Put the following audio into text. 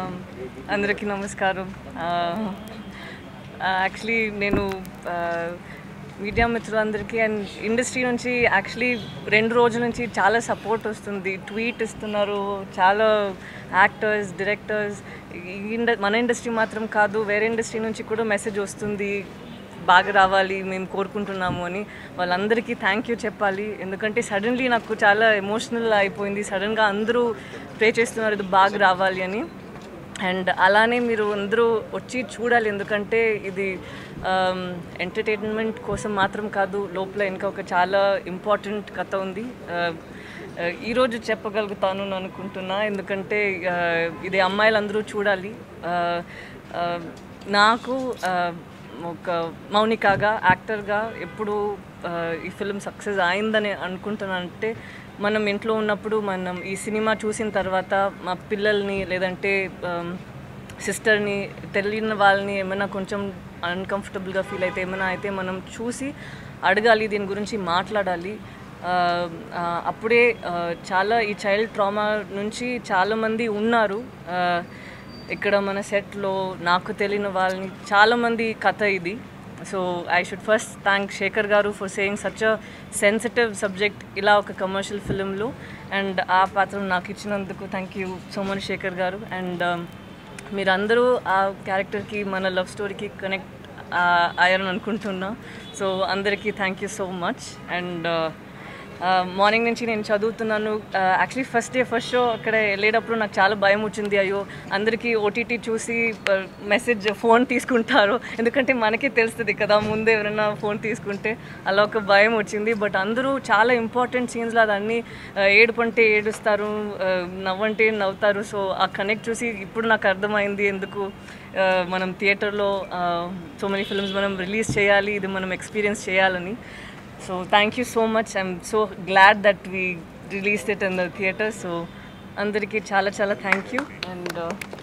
అందరికీ నమస్కారం యాక్చువల్లీ నేను మీడియా మిత్రులందరికీ అండ్ ఇండస్ట్రీ నుంచి యాక్చువల్లీ రెండు రోజుల నుంచి చాలా సపోర్ట్ వస్తుంది ట్వీట్ ఇస్తున్నారు చాలా యాక్టర్స్ డైరెక్టర్స్ ఇండ మన ఇండస్ట్రీ మాత్రం కాదు వేరే ఇండస్ట్రీ నుంచి కూడా మెసేజ్ వస్తుంది బాగా రావాలి మేము కోరుకుంటున్నాము అని వాళ్ళందరికీ థ్యాంక్ యూ చెప్పాలి ఎందుకంటే సడన్లీ నాకు చాలా ఎమోషనల్ అయిపోయింది సడన్గా అందరూ ప్రే చేస్తున్నారు ఇది బాగా రావాలి అని అండ్ అలానే మీరు అందరూ వచ్చి చూడాలి ఎందుకంటే ఇది ఎంటర్టైన్మెంట్ కోసం మాత్రం కాదు లోపల ఇంకా ఒక చాలా ఇంపార్టెంట్ కథ ఉంది ఆ, ఆ, ఈరోజు చెప్పగలుగుతాను అని అనుకుంటున్నా ఎందుకంటే ఆ, ఇది అమ్మాయిలందరూ చూడాలి ఆ, ఆ, నాకు ఆ, ఒక మౌనికాగా యాక్టర్గా ఎప్పుడు ఆ, ఈ ఫిల్మ్ సక్సెస్ అయిందని అనుకుంటున్నానంటే మనం ఇంట్లో ఉన్నప్పుడు మనం ఈ సినిమా చూసిన తర్వాత మా పిల్లల్ని లేదంటే సిస్టర్ని తెలియని వాళ్ళని ఏమైనా కొంచెం అన్కంఫర్టబుల్గా ఫీల్ అయితే ఏమైనా అయితే మనం చూసి అడగాలి దీని గురించి మాట్లాడాలి ఆ, ఆ, అప్పుడే ఆ, చాలా ఈ చైల్డ్ ట్రామా నుంచి చాలామంది ఉన్నారు ఆ, ఇక్కడ మన సెట్లో నాకు తెలియని వాళ్ళని చాలామంది కథ ఇది so I should first thank Shekhar గారు for saying such a sensitive subject ఇలా ఒక కమర్షియల్ ఫిలింలో అండ్ ఆ పాత్ర నాకు ఇచ్చినందుకు thank you so much Shekhar గారు అండ్ మీరందరూ ఆ క్యారెక్టర్కి మన లవ్ స్టోరీకి కనెక్ట్ అయ్యారని అనుకుంటున్నా సో అందరికీ thank you so much and morning నుంచి నేను చదువుతున్నాను actually first day first show అక్కడ వెళ్ళేటప్పుడు నాకు చాలా భయం వచ్చింది అయ్యో అందరికీ ఓటీటీ చూసి మెసేజ్ ఫోన్ తీసుకుంటారు ఎందుకంటే మనకే తెలుస్తుంది కదా ముందే ఎవరైనా ఫోన్ తీసుకుంటే అలా ఒక భయం వచ్చింది బట్ అందరూ చాలా ఇంపార్టెంట్ సీన్స్లో అదన్నీ ఆ, ఏడుపంటే ఏడుస్తారు ఆ, నవ్వంటే నవ్వుతారు సో ఆ కనెక్ట్ చూసి ఇప్పుడు నాకు అర్థమైంది ఎందుకు ఆ, మనం థియేటర్లో సో మెనీ ఫిల్మ్స్ మనం రిలీజ్ చేయాలి ఇది మనం ఎక్స్పీరియన్స్ చేయాలని so thank you so much I'm so glad that we release it in the theatre so అందరికీ చాలా చాలా థ్యాంక్ యూ అండ్